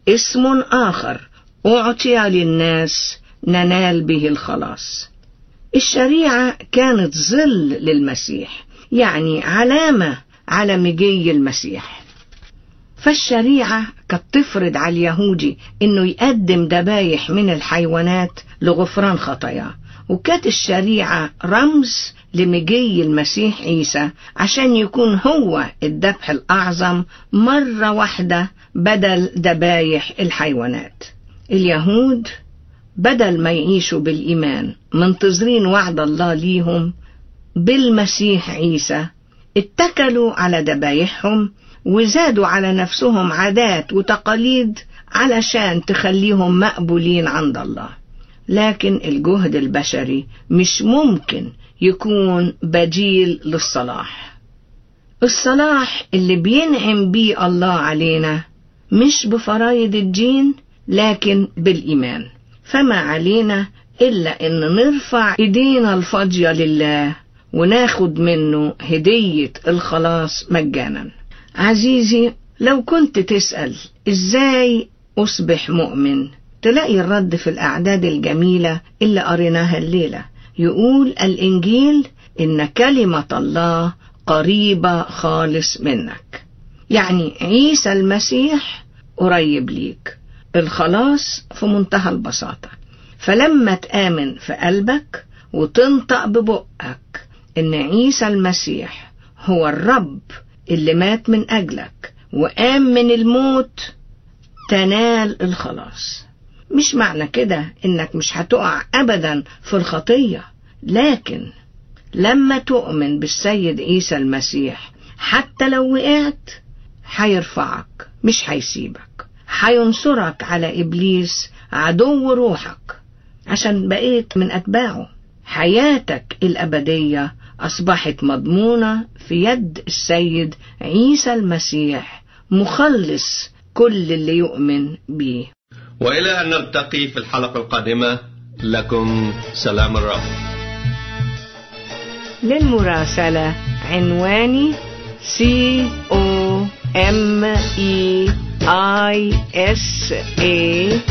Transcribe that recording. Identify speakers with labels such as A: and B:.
A: اسم آخر أعطي للناس ننال به الخلاص الشريعة كانت ظل للمسيح يعني علامة على مجي المسيح فالشريعة كانت تفرض على اليهودي انه يقدم ذبايح من الحيوانات لغفران خطاياه وكانت الشريعة رمز لمجي المسيح عيسى عشان يكون هو الذبح الأعظم مرة واحدة بدل ذبايح الحيوانات اليهود بدل ما يعيشوا بالإيمان منتظرين وعد الله ليهم بالمسيح عيسى اتكلوا على ذبايحهم وزادوا على نفسهم عادات وتقاليد علشان تخليهم مقبولين عند الله لكن الجهد البشري مش ممكن يكون بديل للصلاح الصلاح اللي بينعم بيه الله علينا مش بفرايد الدين لكن بالإيمان فما علينا إلا إن نرفع إيدينا الفاضية لله وناخد منه هدية الخلاص مجانا عزيزي لو كنت تسأل إزاي أصبح مؤمن تلاقي الرد في الأعداد الجميلة اللي قريناها الليلة يقول الإنجيل إن كلمة الله قريبة خالص منك يعني عيسى المسيح قريب ليك الخلاص في منتهى البساطة فلما تآمن في قلبك وتنطق ببقك إن عيسى المسيح هو الرب اللي مات من أجلك وقام من الموت تنال الخلاص مش معنى كده إنك مش هتقع أبدا في الخطية لكن لما تؤمن بالسيد عيسى المسيح حتى لو وقعت هيرفعك مش هيسيبك هينصرك على إبليس عدو روحك عشان بقيت من أتباعه حياتك الأبدية أصبحت مضمونة في يد السيد عيسى المسيح مخلص كل اللي يؤمن بيه
B: وإلى أن نلتقي في الحلقة القادمة لكم سلام الرب
A: للمراسلة عنواني C O M E I S A